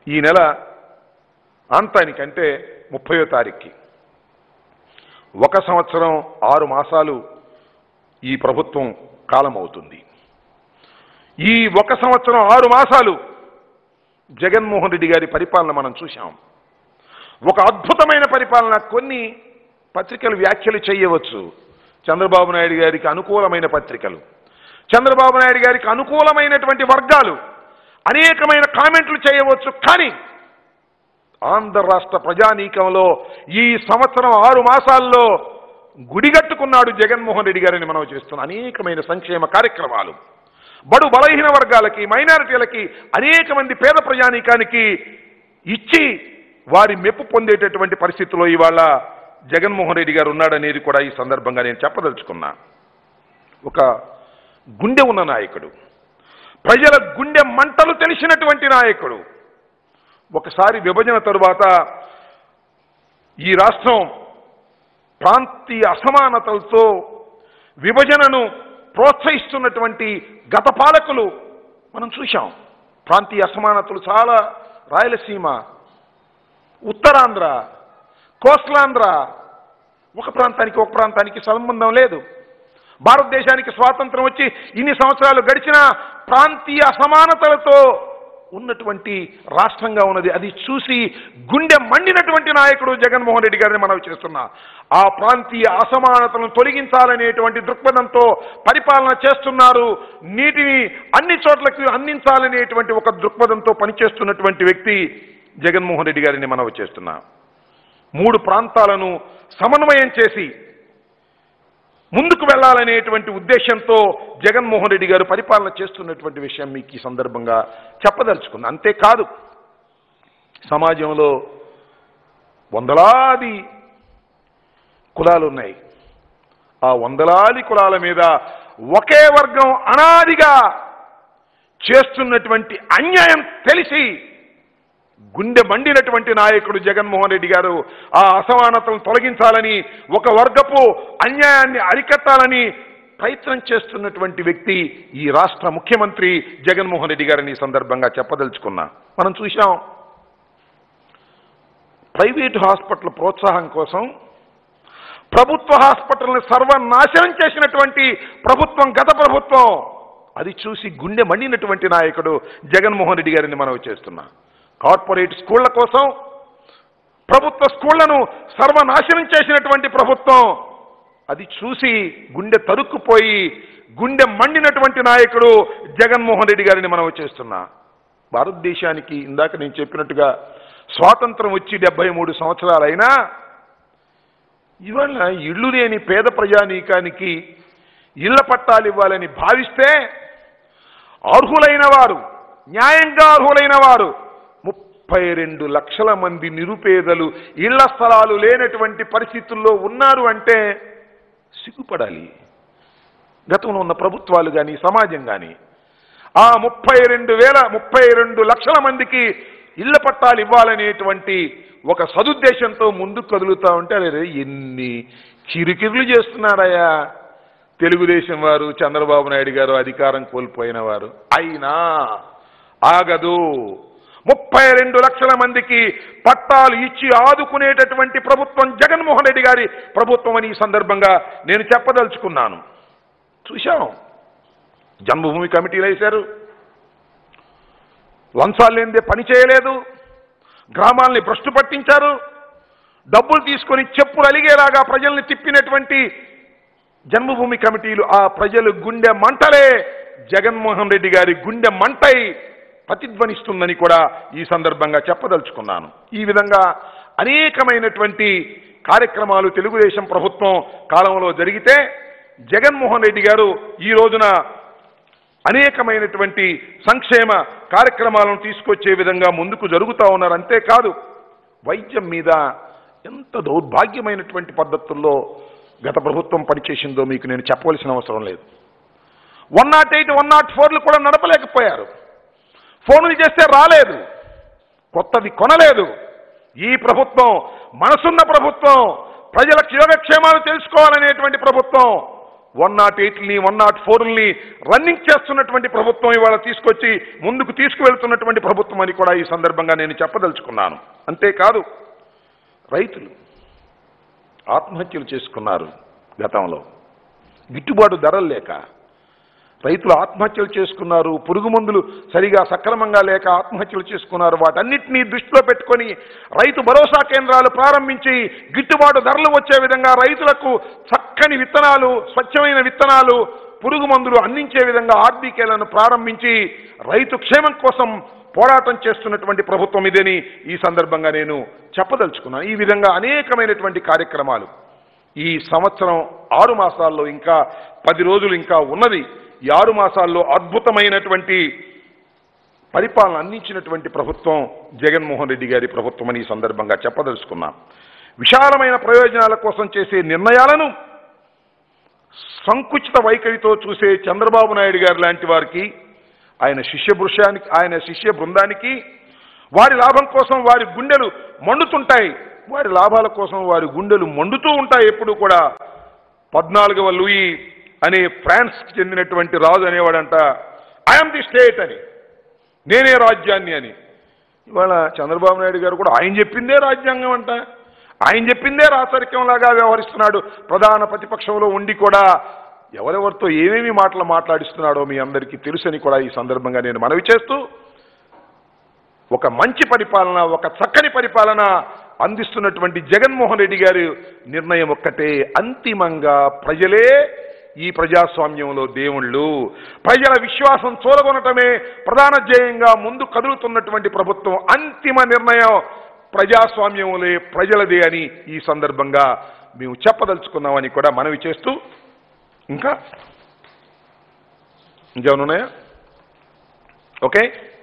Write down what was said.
ఈ నెల అంతానికంటే ముప్పయో తారీఖుకి ఒక సంవత్సరం ఆరు మాసాలు ఈ ప్రభుత్వం కాలం అవుతుంది ఈ ఒక సంవత్సరం ఆరు మాసాలు జగన్మోహన్ రెడ్డి గారి పరిపాలన మనం చూశాం ఒక అద్భుతమైన పరిపాలన కొన్ని పత్రికలు వ్యాఖ్యలు చేయవచ్చు చంద్రబాబు నాయుడు గారికి అనుకూలమైన పత్రికలు చంద్రబాబు నాయుడు గారికి అనుకూలమైనటువంటి వర్గాలు అనేకమైన కామెంట్లు చేయవచ్చు కానీ ఆంధ్ర రాష్ట్ర ప్రజానీకంలో ఈ సంవత్సరం ఆరు మాసాల్లో గుడిగట్టుకున్నాడు జగన్మోహన్ రెడ్డి గారిని మనం చేస్తున్న అనేకమైన సంక్షేమ కార్యక్రమాలు బడు బలహీన వర్గాలకి మైనారిటీలకి అనేక మంది పేద ప్రజానీకానికి ఇచ్చి వారి మెప్పు పొందేటటువంటి పరిస్థితిలో ఇవాళ జగన్మోహన్ రెడ్డి గారు ఉన్నాడనేది కూడా ఈ సందర్భంగా నేను చెప్పదలుచుకున్నా ఒక గుండె ఉన్న నాయకుడు ప్రజల గుండె మంటలు తెలిసినటువంటి నాయకుడు ఒకసారి విభజన తరువాత ఈ రాష్ట్రం ప్రాంతీయ అసమానతలతో విభజనను ప్రోత్సహిస్తున్నటువంటి గత పాలకులు మనం చూశాం ప్రాంతీయ అసమానతలు చాలా రాయలసీమ ఉత్తరాంధ్ర కోస్టలాంధ్ర ఒక ప్రాంతానికి ఒక ప్రాంతానికి సంబంధం లేదు భారతదేశానికి స్వాతంత్రం వచ్చి ఇన్ని సంవత్సరాలు గడిచిన ప్రాంతీయ అసమానతలతో ఉన్నటువంటి రాష్ట్రంగా ఉన్నది అది చూసి గుండె మండినటువంటి నాయకుడు జగన్మోహన్ రెడ్డి గారిని మనం చేస్తున్నా ఆ ప్రాంతీయ అసమానతలను తొలగించాలనేటువంటి దృక్పథంతో పరిపాలన చేస్తున్నారు నీటిని అన్ని చోట్లకి అందించాలనేటువంటి ఒక దృక్పథంతో పనిచేస్తున్నటువంటి వ్యక్తి జగన్మోహన్ రెడ్డి గారిని మనం చేస్తున్నా మూడు ప్రాంతాలను సమన్వయం చేసి ముందుకు వెళ్ళాలనేటువంటి ఉద్దేశంతో జగన్మోహన్ రెడ్డి గారు పరిపాలన చేస్తున్నటువంటి విషయం మీకు ఈ సందర్భంగా చెప్పదలుచుకున్నా అంతేకాదు సమాజంలో వందలాది కులాలు ఉన్నాయి ఆ వందలాది కులాల మీద ఒకే వర్గం అనాదిగా చేస్తున్నటువంటి అన్యాయం తెలిసి గుండె మండినటువంటి నాయకుడు జగన్మోహన్ రెడ్డి గారు ఆ అసమానతను తొలగించాలని ఒక వర్గపు అన్యాయాన్ని అరికట్టాలని ప్రయత్నం చేస్తున్నటువంటి వ్యక్తి ఈ రాష్ట్ర ముఖ్యమంత్రి జగన్మోహన్ రెడ్డి గారిని ఈ సందర్భంగా చెప్పదలుచుకున్నా మనం చూశాం ప్రైవేటు హాస్పిటల్ ప్రోత్సాహం కోసం ప్రభుత్వ హాస్పిటల్ని సర్వనాశనం చేసినటువంటి ప్రభుత్వం గత ప్రభుత్వం అది చూసి గుండె మండినటువంటి నాయకుడు జగన్మోహన్ రెడ్డి గారిని మనం చేస్తున్నా కార్పొరేట్ స్కూళ్ల కోసం ప్రభుత్వ స్కూళ్లను సర్వనాశనం చేసినటువంటి ప్రభుత్వం అది చూసి గుండె తరుక్కుపోయి గుండె మండినటువంటి నాయకుడు జగన్మోహన్ రెడ్డి గారిని మనం చేస్తున్నా భారతదేశానికి ఇందాక నేను చెప్పినట్టుగా స్వాతంత్రం వచ్చి డెబ్బై మూడు సంవత్సరాలైనా ఇవాళ ఇళ్ళు లేని పేద ప్రజానీకానికి ఇళ్ల పట్టాలు ఇవ్వాలని భావిస్తే అర్హులైన వారు న్యాయంగా అర్హులైన వారు ముప్పై రెండు లక్షల మంది నిరుపేదలు ఇళ్ల స్థలాలు లేనటువంటి పరిస్థితుల్లో ఉన్నారు అంటే సిగ్గుపడాలి గతంలో ఉన్న ప్రభుత్వాలు కానీ సమాజం కానీ ఆ ముప్పై రెండు వేల ముప్పై రెండు లక్షల మందికి ఇళ్ల పట్టాలు ఇవ్వాలనేటువంటి ఒక సదుద్దేశంతో ముందుకు కదులుతా ఉంటే అరే ఎన్ని కిరికిరులు చేస్తున్నారయ్యా తెలుగుదేశం వారు చంద్రబాబు నాయుడు గారు అధికారం కోల్పోయిన వారు అయినా ఆగదు ముప్పై రెండు లక్షల మందికి పట్టాలు ఇచ్చి ఆదుకునేటటువంటి ప్రభుత్వం జగన్మోహన్ రెడ్డి గారి ప్రభుత్వం అని ఈ సందర్భంగా నేను చెప్పదలుచుకున్నాను చూశాం జన్మభూమి కమిటీలు వేశారు లంచాలు లేనిదే పని చేయలేదు గ్రామాల్ని భ్రష్టు పట్టించారు డబ్బులు తీసుకొని చెప్పులు అలిగేలాగా ప్రజల్ని తిప్పినటువంటి జన్మభూమి కమిటీలు ఆ ప్రజలు గుండె మంటలే జగన్మోహన్ రెడ్డి గారి గుండె మంటై ప్రతిధ్వనిస్తుందని కూడా ఈ సందర్భంగా చెప్పదలుచుకున్నాను ఈ విధంగా అనేకమైనటువంటి కార్యక్రమాలు తెలుగుదేశం ప్రభుత్వం కాలంలో జరిగితే జగన్మోహన్ రెడ్డి గారు ఈ రోజున అనేకమైనటువంటి సంక్షేమ కార్యక్రమాలను తీసుకొచ్చే విధంగా ముందుకు జరుగుతూ ఉన్నారు అంతేకాదు వైద్యం మీద ఎంత దౌర్భాగ్యమైనటువంటి పద్ధతుల్లో గత ప్రభుత్వం పనిచేసిందో మీకు నేను చెప్పవలసిన అవసరం లేదు one not eight one not ఫోర్లు కూడా నడపలేకపోయారు ఫోన్లు చేస్తే రాలేదు కొత్తది కొనలేదు ఈ ప్రభుత్వం మనసున్న ప్రభుత్వం ప్రజల యోగక్షేమాలు తెలుసుకోవాలనేటువంటి ప్రభుత్వం వన్ నాట్ ఎయిట్ని వన్ నాట్ ఫోర్ని రన్నింగ్ చేస్తున్నటువంటి ప్రభుత్వం ఇవాళ తీసుకొచ్చి ముందుకు తీసుకువెళ్తున్నటువంటి ప్రభుత్వం అని కూడా ఈ సందర్భంగా నేను చెప్పదలుచుకున్నాను అంతేకాదు రైతులు ఆత్మహత్యలు చేసుకున్నారు గతంలో గిట్టుబాటు ధరలు లేక రైతులు ఆత్మహత్యలు చేసుకున్నారు పురుగు మందులు సరిగా సక్రమంగా లేక ఆత్మహత్యలు చేసుకున్నారు వాటన్నిటినీ దృష్టిలో పెట్టుకొని రైతు భరోసా కేంద్రాలు ప్రారంభించి గిట్టుబాటు ధరలు వచ్చే విధంగా రైతులకు చక్కని విత్తనాలు స్వచ్ఛమైన విత్తనాలు పురుగు మందులు అందించే విధంగా ఆర్బీకేలను ప్రారంభించి రైతు క్షేమం కోసం పోరాటం చేస్తున్నటువంటి ప్రభుత్వం ఇదని ఈ సందర్భంగా నేను చెప్పదలుచుకున్నాను ఈ విధంగా అనేకమైనటువంటి కార్యక్రమాలు ఈ సంవత్సరం ఆరు మాసాల్లో ఇంకా పది రోజులు ఇంకా ఉన్నది ఈ ఆరు మాసాల్లో అద్భుతమైనటువంటి పరిపాలన అందించినటువంటి ప్రభుత్వం జగన్మోహన్ రెడ్డి గారి ప్రభుత్వం అని ఈ సందర్భంగా చెప్పదలుచుకున్నాం విశాలమైన ప్రయోజనాల కోసం చేసే నిర్ణయాలను సంకుచిత వైఖరితో చూసే చంద్రబాబు నాయుడు గారు లాంటి వారికి ఆయన శిష్య బృషానికి ఆయన శిష్య బృందానికి వారి లాభం కోసం వారి గుండెలు మండుతుంటాయి వారి లాభాల కోసం వారి గుండెలు మండుతూ ఉంటాయి ఎప్పుడు కూడా పద్నాలుగవ లూయి అనే ఫ్రాన్స్కి చెందినటువంటి రాజు అనేవాడంట ఐఎమ్ ది స్టేట్ అని నేనే రాజ్యాన్ని అని ఇవాళ చంద్రబాబు నాయుడు గారు కూడా ఆయన చెప్పిందే రాజ్యాంగం అంట ఆయన చెప్పిందే రాచరికంలాగా వ్యవహరిస్తున్నాడు ప్రధాన ప్రతిపక్షంలో ఉండి కూడా ఎవరెవరితో ఏమేమి మాటలు మాట్లాడిస్తున్నాడో మీ అందరికీ తెలుసని కూడా ఈ సందర్భంగా నేను మనవి చేస్తూ ఒక మంచి పరిపాలన ఒక చక్కని పరిపాలన అందిస్తున్నటువంటి జగన్మోహన్ రెడ్డి గారి నిర్ణయం ఒక్కటే అంతిమంగా ప్రజలే ఈ ప్రజాస్వామ్యంలో దేవుళ్ళు ప్రజల విశ్వాసం చూరగొనటమే ప్రధాన ధ్యేయంగా ముందు కదులుతున్నటువంటి ప్రభుత్వం అంతిమ నిర్ణయం ప్రజాస్వామ్యంలో ప్రజలదే అని ఈ సందర్భంగా మేము చెప్పదలుచుకున్నామని కూడా మనవి చేస్తూ ఇంకా ఇంకేమైనా ఉన్నాయా ఓకే